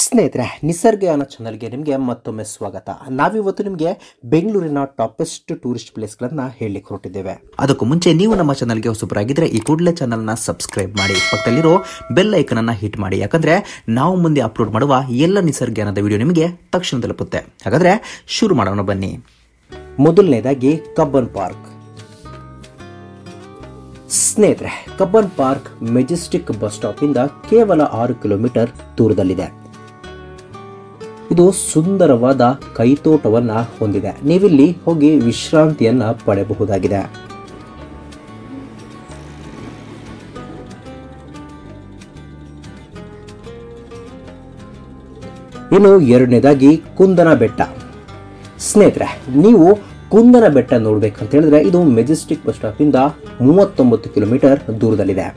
ಸ್ನೇಹಿತರೆ ನಿಸರ್ಗಯಾನ ಚಾನಲ್ಗೆ ನಿಮಗೆ ಮತ್ತೊಮ್ಮೆ ಸ್ವಾಗತ ನಾವಿವತ್ತು ನಿಮಗೆ ಬೆಂಗಳೂರಿನ ಟಾಪೆಸ್ಟ್ ಟೂರಿಸ್ಟ್ ಪ್ಲೇಸ್ಗಳನ್ನು ಹೇಳಲಿಕ್ಕೆ ಹೊರಟಿದ್ದೇವೆ ಅದಕ್ಕೂ ಮುಂಚೆ ನೀವು ನಮ್ಮ ಚಾನಲ್ಗೆ ಹೊಸಬರಾಗಿದ್ರೆ ಈ ಕೂಡಲೇ ಚಾನಲ್ನ ಸಬ್ಸ್ಕ್ರೈಬ್ ಮಾಡಿ ಪಕ್ಕದಲ್ಲಿರೋ ಬೆಲ್ ಐಕನ್ ಅನ್ನ ಹಿಟ್ ಮಾಡಿ ಯಾಕಂದ್ರೆ ನಾವು ಮುಂದೆ ಅಪ್ಲೋಡ್ ಮಾಡುವ ಎಲ್ಲ ನಿಸರ್ಗಯಾನದ ವಿಡಿಯೋ ನಿಮಗೆ ತಕ್ಷಣ ತಲುಪುತ್ತೆ ಹಾಗಾದ್ರೆ ಶುರು ಮಾಡೋಣ ಬನ್ನಿ ಮೊದಲನೇದಾಗಿ ಕಬ್ಬನ್ ಪಾರ್ಕ್ ಸ್ನೇಹಿತರೆ ಕಬ್ಬನ್ ಪಾರ್ಕ್ ಮೆಜೆಸ್ಟಿಕ್ ಬಸ್ ಸ್ಟಾಪಿಂದ ಕೇವಲ ಆರು ಕಿಲೋಮೀಟರ್ ದೂರದಲ್ಲಿದೆ ಇದು ಸುಂದರವಾದ ಕೈತೋಟವನ್ನ ಹೊಂದಿದೆ ನೀವಿಲ್ಲಿ ಹೋಗಿ ವಿಶ್ರಾಂತಿಯನ್ನ ಪಡೆಯಬಹುದಾಗಿದೆ ಇನ್ನು ಎರಡನೇದಾಗಿ ಕುಂದನ ಬೆಟ್ಟ ಸ್ನೇಹಿತರೆ ನೀವು ಕುಂದನ ಬೆಟ್ಟ ನೋಡ್ಬೇಕಂತ ಹೇಳಿದ್ರೆ ಇದು ಮೆಜೆಸ್ಟಿಕ್ ಬಸ್ ಸ್ಟಾಪ್ ಇಂದ ಮೂವತ್ತೊಂಬತ್ತು ಕಿಲೋಮೀಟರ್ ದೂರದಲ್ಲಿದೆ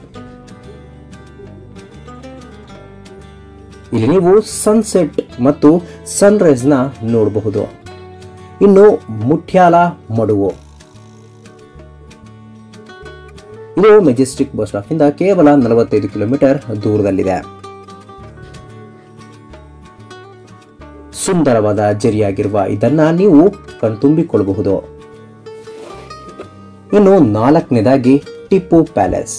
ಇಲ್ಲಿ ನೀವು ಸನ್ಸೆಟ್ ಮತ್ತು ಸನ್ರೈಸ್ ನ ನೋಡಬಹುದು ಇನ್ನು ಮುಠ್ಯಾಲ ಮಡುವು ಇದು ಮೆಜೆಸ್ಟಿಕ್ ಬಸ್ ಸ್ಟಾಪ್ ಇಂದ ಕೇವಲ ನಲವತ್ತೈದು ಕಿಲೋಮೀಟರ್ ದೂರದಲ್ಲಿದೆ ಸುಂದರವಾದ ಜರಿಯಾಗಿರುವ ಇದನ್ನ ನೀವು ಕಣ್ತುಂಬಿಕೊಳ್ಳಬಹುದು ಇನ್ನು ನಾಲ್ಕನೇದಾಗಿ Tipu palace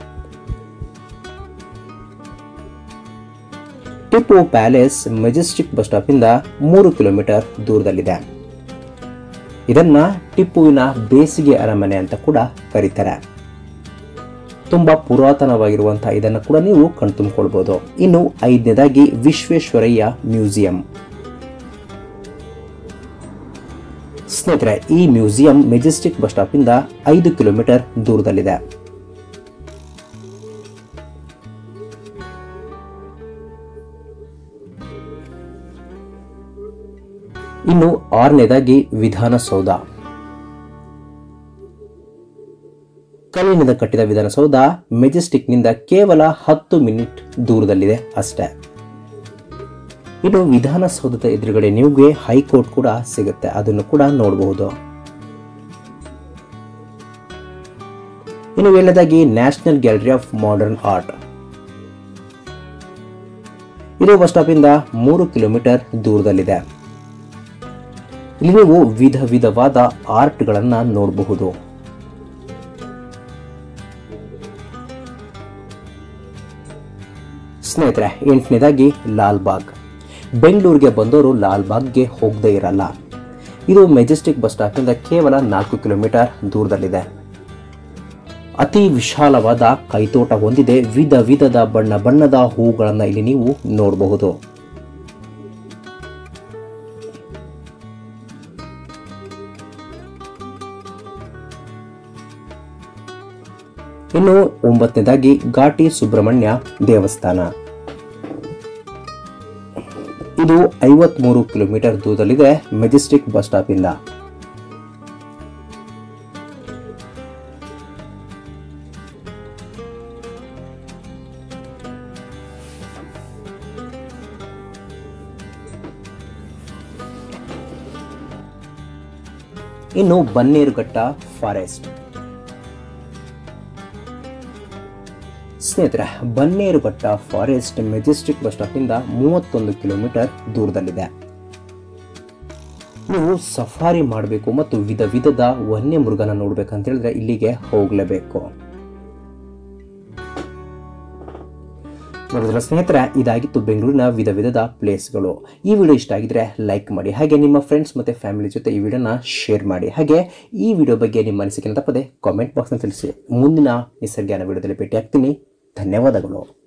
Tipu palace Majestic bus stop ಇಂದ ಮೂರು ಕಿಲೋಮೀಟರ್ ದೂರದಲ್ಲಿದೆ ಇದನ್ನ ಟಿಪ್ಪುವಿನ ಬೇಸಿಗೆ ಅರಮನೆ ಅಂತ ಕೂಡ ಕರೀತಾರೆ ತುಂಬಾ ಪುರಾತನವಾಗಿರುವಂತಹ ಇದನ್ನ ಕೂಡ ನೀವು ಕಣ್ತುಂಬಿಕೊಳ್ಬಹುದು ಇನ್ನು ಐದನೇದಾಗಿ ವಿಶ್ವೇಶ್ವರಯ್ಯ ಮ್ಯೂಸಿಯಂ ಸ್ನೇಹಿತರೆ ಈ ಮ್ಯೂಸಿಯಂ ಮೆಜೆಸ್ಟಿಕ್ ಬಸ್ ಸ್ಟಾಪ್ ಇಂದ ಐದು ಕಿಲೋಮೀಟರ್ ದೂರದಲ್ಲಿದೆ ಇನ್ನು ಆರನೇದಾಗಿ ವಿಧಾನಸೌಧ ಕಲ್ಲಿನಿಂದ ಕಟ್ಟಿದ ವಿಧಾನಸೌಧ ಮೆಜೆಸ್ಟಿಕ್ನಿಂದ ಕೇವಲ ಹತ್ತು ಮಿನಿಟ್ ದೂರದಲ್ಲಿದೆ ಅಷ್ಟೇ ಇನ್ನು ವಿಧಾನಸೌಧದ ಎದುರುಗಡೆ ನಿಮಗೆ ಹೈಕೋರ್ಟ್ ಕೂಡ ಸಿಗುತ್ತೆ ಅದನ್ನು ಕೂಡ ನೋಡಬಹುದು ಇನ್ನು ಏಳನೇದಾಗಿ national gallery of modern art ಇದು ಬಸ್ ಸ್ಟಾಪ್ ಇಂದ ಮೂರು ಕಿಲೋಮೀಟರ್ ದೂರದಲ್ಲಿದೆ ಇಲ್ಲಿ ನೀವು ವಿಧ ವಿಧವಾದ ಆರ್ಟ್ಗಳನ್ನ ನೋಡಬಹುದು ಸ್ನೇಹಿತರೆ ಎಂಟನೇದಾಗಿ ಲಾಲ್ಬಾಗ್ ಬೆಂಗಳೂರಿಗೆ ಬಂದವರು ಲಾಲ್ಬಾಗ್ಗೆ ಹೋಗದೇ ಇರಲ್ಲ ಇದು ಮೆಜೆಸ್ಟಿಕ್ ಬಸ್ ಸ್ಟಾಪಿಂದ ಕೇವಲ ನಾಲ್ಕು ಕಿಲೋಮೀಟರ್ ದೂರದಲ್ಲಿದೆ ಅತಿ ವಿಶಾಲವಾದ ಕೈತೋಟ ಹೊಂದಿದೆ ವಿಧ ವಿಧದ ಬಣ್ಣ ಬಣ್ಣದ ಹೂಗಳನ್ನು ಇಲ್ಲಿ ನೀವು ನೋಡಬಹುದು ಇನ್ನು ಒಂಬತ್ತನೇದಾಗಿ ಘಾಟಿ ಸುಬ್ರಹ್ಮಣ್ಯ ದೇವಸ್ಥಾನ ಇದು ಐವತ್ಮೂರು ಕಿಲೋಮೀಟರ್ ದೂರದಲ್ಲಿದೆ ಮೆಜೆಸ್ಟಿಕ್ ಬಸ್ ಸ್ಟಾಪ್ ಇಂದ ಇನ್ನು ಬನ್ನೇರುಘಟ್ಟ ಫಾರೆಸ್ಟ್ ಸ್ನೇಹಿತರೆ Bannerghatta forest Majestic bus stop ಇಂದ ಮೂವತ್ತೊಂದು ಕಿಲೋಮೀಟರ್ ದೂರದಲ್ಲಿದೆ ನೀವು ಸಫಾರಿ ಮಾಡಬೇಕು ಮತ್ತು ವಿಧ ವಿಧದ ವನ್ಯ ಮೃಗನ ನೋಡ್ಬೇಕಂತ ಹೇಳಿದ್ರೆ ಇಲ್ಲಿಗೆ ಹೋಗಲೇಬೇಕು ನೋಡಿದ್ರೆ ಸ್ನೇಹಿತರೆ ಇದಾಗಿತ್ತು ಬೆಂಗಳೂರಿನ ವಿಧ ವಿಧದ ಪ್ಲೇಸ್ಗಳು ಈ ವಿಡಿಯೋ ಇಷ್ಟ ಆಗಿದ್ರೆ ಲೈಕ್ ಮಾಡಿ ಹಾಗೆ ನಿಮ್ಮ ಫ್ರೆಂಡ್ಸ್ ಮತ್ತು ಫ್ಯಾಮಿಲಿ ಜೊತೆ ಈ ವಿಡಿಯೋನ ಶೇರ್ ಮಾಡಿ ಹಾಗೆ ಈ ವಿಡಿಯೋ ಬಗ್ಗೆ ನಿಮ್ಮ ಅನಿಸಿಕೆ ತಪ್ಪದೆ ಕಾಮೆಂಟ್ ಬಾಕ್ಸ್ನ ತಿಳಿಸಿ ಮುಂದಿನ ನಿಸರ್ಗಾನ ವಿಡಿಯೋದಲ್ಲಿ ಭೇಟಿ ಆಗ್ತೀನಿ ಧನ್ಯವಾದಗಳು